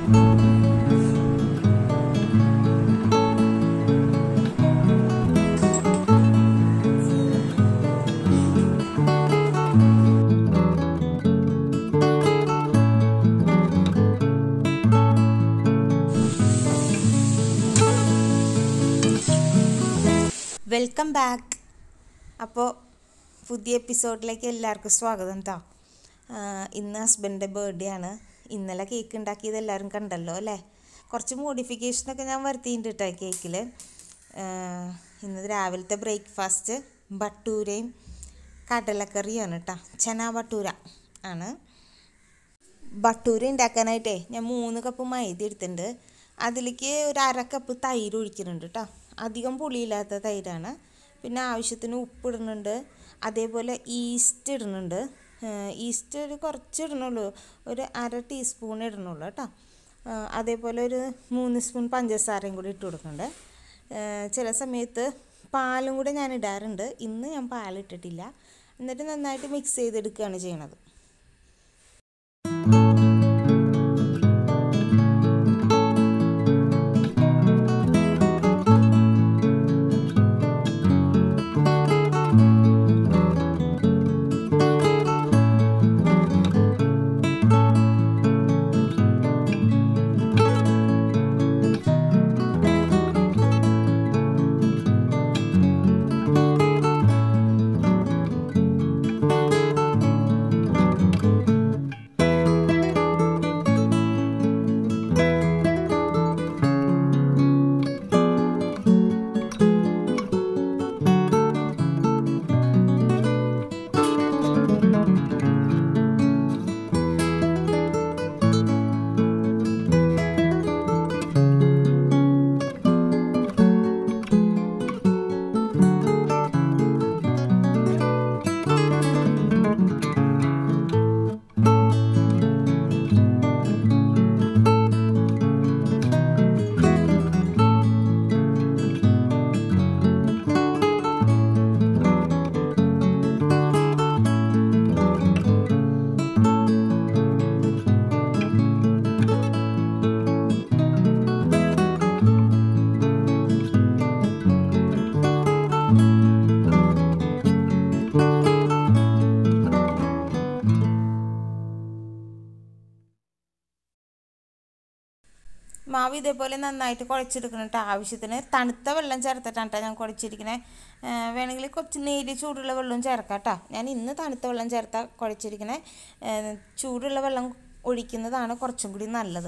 Welcome back അപ്പോൾ പുതിയ എപ്പിസോഡിലേക്ക് എല്ലാവർക്കും സ്വാഗതം കേട്ടോ ഇന്ന് ഹസ്ബൻഡിൻ്റെ ബർത്ത്ഡേ ആണ് ഇന്നലെ കേക്ക് ഉണ്ടാക്കിയത് എല്ലാവരും കണ്ടല്ലോ അല്ലേ കുറച്ച് മോഡിഫിക്കേഷനൊക്കെ ഞാൻ വരുത്തിയിട്ടുണ്ട് കേട്ടോ കേക്കിൽ ഇന്ന് രാവിലത്തെ ബ്രേക്ക്ഫാസ്റ്റ് ബട്ടൂരയും കടലക്കറിയാണ് കേട്ടോ ചന ബട്ടൂര ആണ് ബട്ടൂര ഉണ്ടാക്കാനായിട്ടേ ഞാൻ മൂന്ന് കപ്പ് മൈദ എടുത്തിട്ടുണ്ട് അതിലേക്ക് ഒരു അര കപ്പ് തൈര് ഒഴിക്കുന്നുണ്ട് കേട്ടോ അധികം പുളിയില്ലാത്ത തൈരാണ് പിന്നെ ആവശ്യത്തിന് ഉപ്പ് ഇടുന്നുണ്ട് അതേപോലെ ഈസ്റ്റ് ഇടുന്നുണ്ട് ഈസ്റ്റ് ഒരു കുറച്ച് ഇടണുള്ളൂ ഒരു അര ടീസ്പൂൺ ഇടണുള്ളൂ കേട്ടോ അതേപോലെ ഒരു മൂന്ന് സ്പൂൺ പഞ്ചസാരയും കൂടി ഇട്ട് കൊടുക്കുന്നുണ്ട് ചില സമയത്ത് പാലും കൂടെ ഞാൻ ഇടാറുണ്ട് ഇന്ന് ഞാൻ പാലിട്ടിട്ടില്ല എന്നിട്ട് നന്നായിട്ട് മിക്സ് ചെയ്തെടുക്കുകയാണ് ചെയ്യണത് മാവ് ഇതേപോലെ നന്നായിട്ട് കുഴച്ചെടുക്കണം കേട്ടോ ആവശ്യത്തിന് തണുത്ത വെള്ളം ചേർത്തിട്ടാണ് കേട്ടോ ഞാൻ കുഴച്ചിരിക്കണേ വേണമെങ്കിൽ കുറച്ച് നേരിയ ചൂടുള്ള വെള്ളവും ചേർക്കാം കേട്ടോ ഞാൻ ഇന്ന് തണുത്ത വെള്ളം ചേർത്താൽ കുഴച്ചിരിക്കണേ ചൂടുള്ള വെള്ളം ഒഴിക്കുന്നതാണ് കുറച്ചും കൂടി നല്ലത്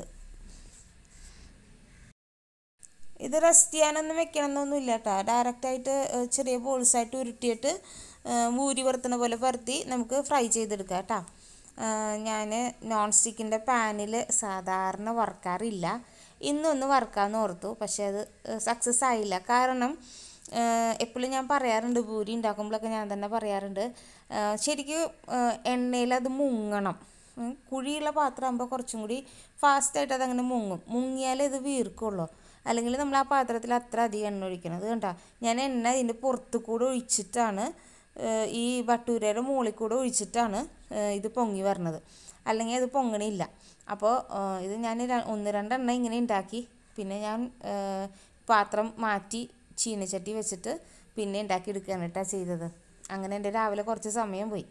ഇത് റെസ്റ്റ് ചെയ്യാനൊന്നും വെക്കണമെന്നൊന്നും ഇല്ല കേട്ടോ ഡയറക്റ്റായിട്ട് ചെറിയ ബോൾസായിട്ട് ഉരുട്ടിയിട്ട് മൂരി വറുത്തണ പോലെ പരത്തി നമുക്ക് ഫ്രൈ ചെയ്തെടുക്കാം കേട്ടോ ഞാൻ നോൺ സ്റ്റിക്കിൻ്റെ പാനിൽ സാധാരണ വറുക്കാറില്ല ഇന്നൊന്ന് വറുക്കാമെന്ന് ഓർത്തു പക്ഷേ അത് സക്സസ് ആയില്ല കാരണം എപ്പോഴും ഞാൻ പറയാറുണ്ട് പൂരി ഉണ്ടാക്കുമ്പോഴൊക്കെ ഞാൻ തന്നെ പറയാറുണ്ട് ശരിക്കും എണ്ണയിൽ അത് മുങ്ങണം കുഴിയുള്ള പാത്രമാകുമ്പോൾ കുറച്ചും കൂടി ഫാസ്റ്റായിട്ട് അതങ്ങനെ മുങ്ങും മുങ്ങിയാലേ ഇത് വീർക്കുള്ളൂ അല്ലെങ്കിൽ നമ്മൾ ആ പാത്രത്തിൽ അത്ര അധികം എണ്ണ ഒഴിക്കണം അത് കണ്ട ഞാൻ എണ്ണ ഇതിൻ്റെ പുറത്ത് കൂടെ ഒഴിച്ചിട്ടാണ് ഈ ബട്ടൂരയുടെ മുകളിൽ കൂടെ ഒഴിച്ചിട്ടാണ് ഇത് പൊങ്ങി വരണത് അല്ലെങ്കിൽ അത് പൊങ്ങണില്ല അപ്പോൾ ഇത് ഞാൻ ഒന്ന് രണ്ടെണ്ണം ഇങ്ങനെ ഉണ്ടാക്കി പിന്നെ ഞാൻ പാത്രം മാറ്റി ചീനച്ചട്ടി വെച്ചിട്ട് പിന്നെ ഉണ്ടാക്കി എടുക്കുകയാണ് കേട്ടോ ചെയ്തത് അങ്ങനെ എൻ്റെ രാവിലെ കുറച്ച് സമയം പോയി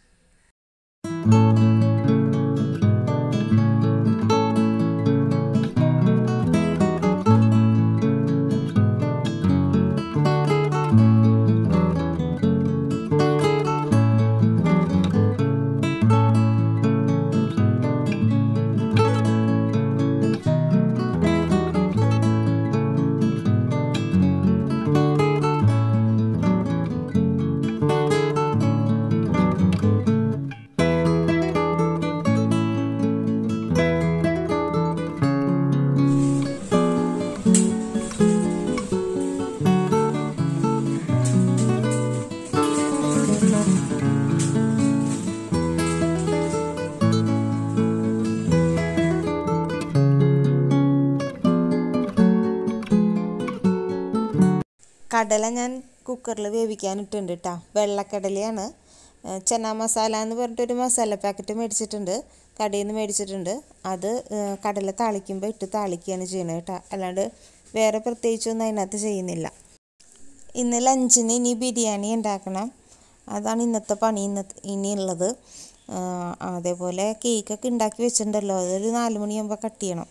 കടല ഞാൻ കുക്കറിൽ വേവിക്കാനിട്ടുണ്ട് കേട്ടോ വെള്ളക്കടലയാണ് ചന മസാല എന്ന് പറഞ്ഞിട്ടൊരു മസാല പാക്കറ്റ് മേടിച്ചിട്ടുണ്ട് കടയിൽ നിന്ന് മേടിച്ചിട്ടുണ്ട് അത് ഏഹ്, കടല താളിക്കുമ്പോൾ ഇട്ട് താളിക്കുകയാണ് ചെയ്യണത് കേട്ടോ അല്ലാണ്ട് വേറെ പ്രത്യേകിച്ചൊന്നും അതിനകത്ത് ചെയ്യുന്നില്ല ഇന്ന് ലഞ്ചിന് ഇനി ബിരിയാണി ഉണ്ടാക്കണം അതാണ് ഇന്നത്തെ പണി ഇന്നത്തെ ഇനിയുള്ളത് ആ, അതേപോലെ കേക്കൊക്കെ ഉണ്ടാക്കി വെച്ചിട്ടുണ്ടല്ലോ അതൊരു നാല് മണിയാകുമ്പോൾ കട്ട് ചെയ്യണം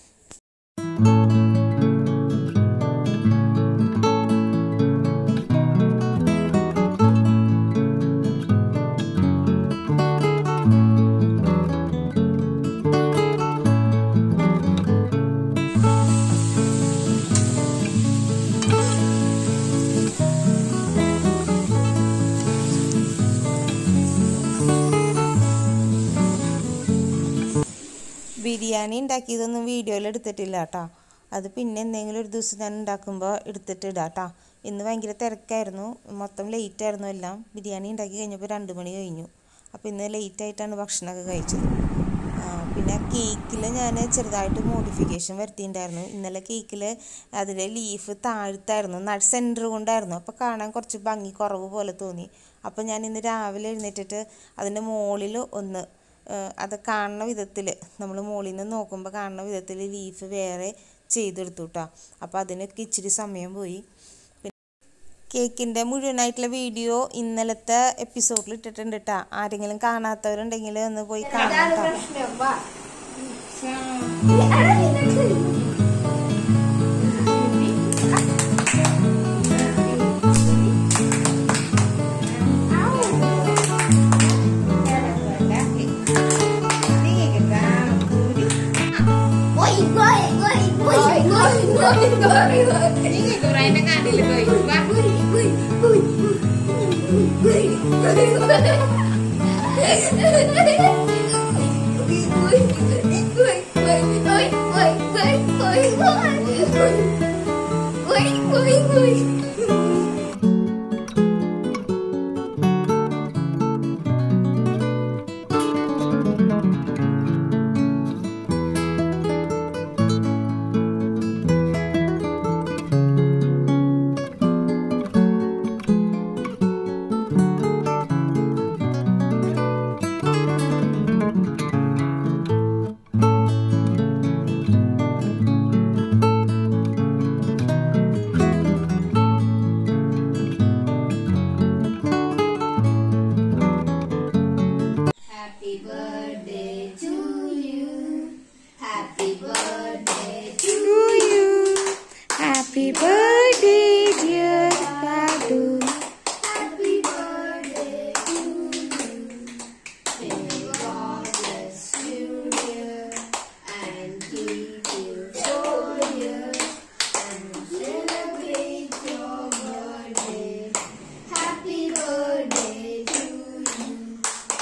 ബിരിയാണി ഉണ്ടാക്കിയതൊന്നും വീഡിയോയിൽ എടുത്തിട്ടില്ല കേട്ടോ അത് പിന്നെ എന്തെങ്കിലും ഒരു ദിവസം ഞാൻ ഉണ്ടാക്കുമ്പോൾ എടുത്തിട്ട് ഇടാം കേട്ടോ ഇന്ന് ഭയങ്കര തിരക്കായിരുന്നു മൊത്തം ലേറ്റ് ആയിരുന്നു എല്ലാം ബിരിയാണി ഉണ്ടാക്കി കഴിഞ്ഞപ്പോൾ രണ്ട് മണി കഴിഞ്ഞു അപ്പോൾ ഇന്ന് ലേറ്റ് ആയിട്ടാണ് ഭക്ഷണമൊക്കെ കഴിച്ചത് ആ, പിന്നെ കേക്കിൽ ഞാൻ ചെറുതായിട്ട് മോഡിഫിക്കേഷൻ വരുത്തിയിട്ടുണ്ടായിരുന്നു ഇന്നലെ കേക്കിൽ അതിലെ ലീഫ് താഴ്ത്തായിരുന്നു നട സെൻറ്റർ കൊണ്ടായിരുന്നു അപ്പോൾ കാണാൻ കുറച്ച് ഭംഗി കുറവ് പോലെ തോന്നി അപ്പോൾ ഞാൻ ഇന്ന് രാവിലെ എഴുന്നേറ്റിട്ട് അതിൻ്റെ മുകളിൽ ഒന്ന് ഏഹ് അത് കാണുന്ന വിധത്തിൽ നമ്മൾ മുകളിൽ നിന്ന് നോക്കുമ്പോൾ കാണുന്ന വിധത്തിൽ ലീഫ് വേറെ ചെയ്തെടുത്തു കേട്ടോ അപ്പോൾ അതിനൊക്കെ ഇച്ചിരി സമയം പോയി പിന്നെ കേക്കിൻ്റെ മുഴുവനായിട്ടുള്ള വീഡിയോ ഇന്നലത്തെ എപ്പിസോഡിൽ ഇട്ടിട്ടുണ്ട് കേട്ടോ ആരെങ്കിലും കാണാത്തവരുണ്ടെങ്കിൽ ഒന്ന് പോയി കാണാം കേട്ടോ Happy birthday to you. Happy birthday to you. Happy birthday dear Dadu Happy birthday to you. May God bless you, dear, and keep you for years and celebrate your birthday. Happy birthday to you.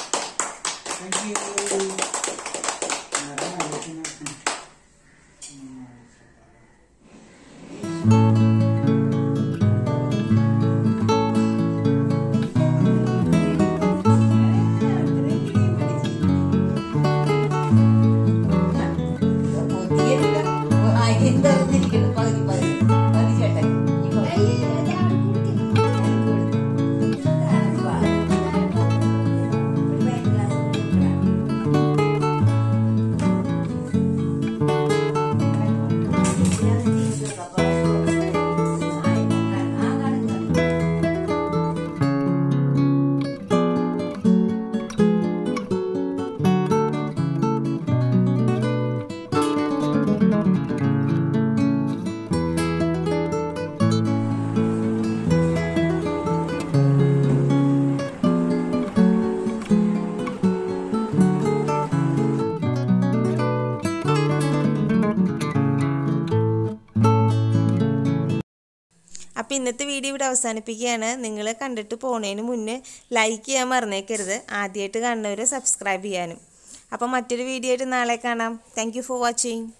അപ്പോൾ ഇന്നത്തെ video ഇവിടെ അവസാനിപ്പിക്കുകയാണ് നിങ്ങൾ കണ്ടിട്ട് പോണതിന് മുന്നേ like ചെയ്യാൻ മറന്നേക്കരുത് ആദ്യമായിട്ട് കാണുന്നവർ സബ്സ്ക്രൈബ് ചെയ്യാനും അപ്പോൾ മറ്റൊരു വീഡിയോ ആയിട്ട് നാളെ കാണാം താങ്ക് ഫോർ വാച്ചിങ്